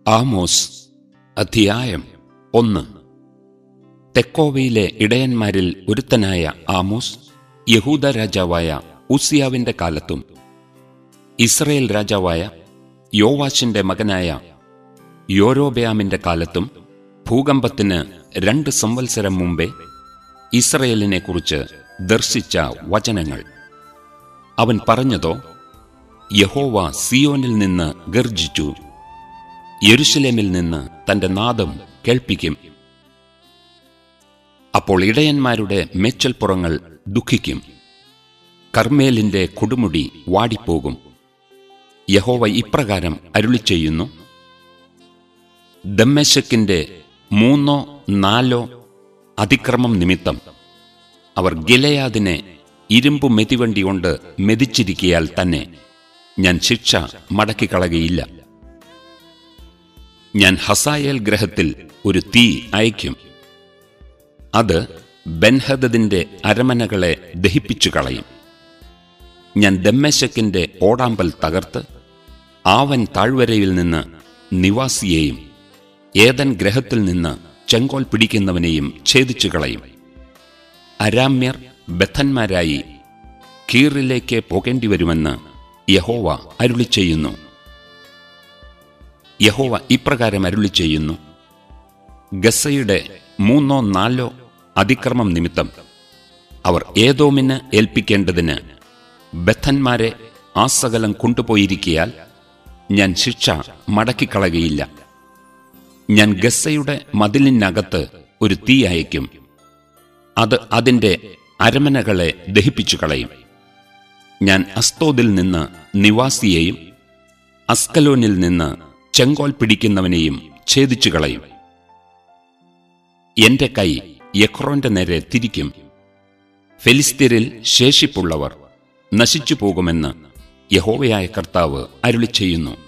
Amos അധ്യായം ഒന്ന് തെക്കോവയിലെ ഇടയന്മാരിൽ ഒരുത്തനായ Amos യഹൂദ രാജാവായ ഉസിയാവിന്റെ കാലത്തും ഇസ്രയേൽ രാജാവായ യോവാശിന്റെ മകനായ യോരോബയാമിന്റെ കാലത്തും ഭൂകമ്പത്തിന് രണ്ട് സംവത്സരം മുമ്പേ ഇസ്രയേലിനെക്കുറിച്ച് ദർശിച്ച വചനങ്ങൾ അവൻ പറഞ്ഞതോ യഹോവ സിയോനിൽ നിന്ന് ഗർജിച്ചു യെരുശലേമിൽ നിന്ന് തന്റെ നാദം കേൾപ്പിക്കും അപ്പോൾ ഇടയന്മാരുടെ മേച്ചൽപ്പുറങ്ങൾ ദുഃഖിക്കും കർമ്മേലിന്റെ കൊടുമുടി വാടിപ്പോകും യഹോവ ഇപ്രകാരം അരുളി ചെയ്യുന്നു ദമ്മേശക്കിന്റെ മൂന്നോ നാലോ അതിക്രമം നിമിത്തം അവർ ഗിലയാദിനെ ഇരുമ്പു മെതിവണ്ടി കൊണ്ട് മെതിച്ചിരിക്കിയാൽ തന്നെ ഞാൻ ശിക്ഷ മടക്കിക്കളകയില്ല ഞാൻ ഹസായേൽ ഗ്രഹത്തിൽ ഒരു തീ അയക്കും അത് ബെൻഹദദിന്റെ അരമനകളെ ദഹിപ്പിച്ചു കളയും ഞാൻ ദമ്മേശക്കിന്റെ ഓടാമ്പൽ തകർത്ത് ആവൻ താഴ്വരയിൽ നിന്ന് നിവാസിയെയും ഏതൻ ഗ്രഹത്തിൽ നിന്ന് ചെങ്കോൽ പിടിക്കുന്നവനെയും ഛേദിച്ചു കളയും അരാമ്യർ ബദ്ധന്മാരായി കീറിലേക്ക് പോകേണ്ടി വരുമെന്ന് യഹോവ അരുളി ചെയ്യുന്നു യഹോവ ഇപ്രകാരം അരുളി ചെയ്യുന്നു ഗസയുടെ മൂന്നോ നാലോ അതിക്രമം നിമിത്തം അവർ ഏതോമിന് ഏൽപ്പിക്കേണ്ടതിന് ബദ്ധന്മാരെ ആ സകലം കൊണ്ടുപോയിരിക്കിയാൽ ഞാൻ ശിക്ഷ മടക്കിക്കളകയില്ല ഞാൻ ഗസയുടെ മതിലിനകത്ത് ഒരു തീ അയക്കും അത് അതിന്റെ അരമനകളെ ദഹിപ്പിച്ചു കളയും ഞാൻ അസ്തോദിൽ നിന്ന് നിവാസിയെയും അസ്കലോനിൽ നിന്ന് ചെങ്കോൽ പിടിക്കുന്നവനെയും ഛേദിച്ചു കളയും എന്റെ കൈ യക്രോന്റെ നേരെ തിരിക്കും ഫെലിസ്തീരിൽ ശേഷിപ്പുള്ളവർ നശിച്ചു പോകുമെന്ന് യഹോവയായ കർത്താവ് അരുളി ചെയ്യുന്നു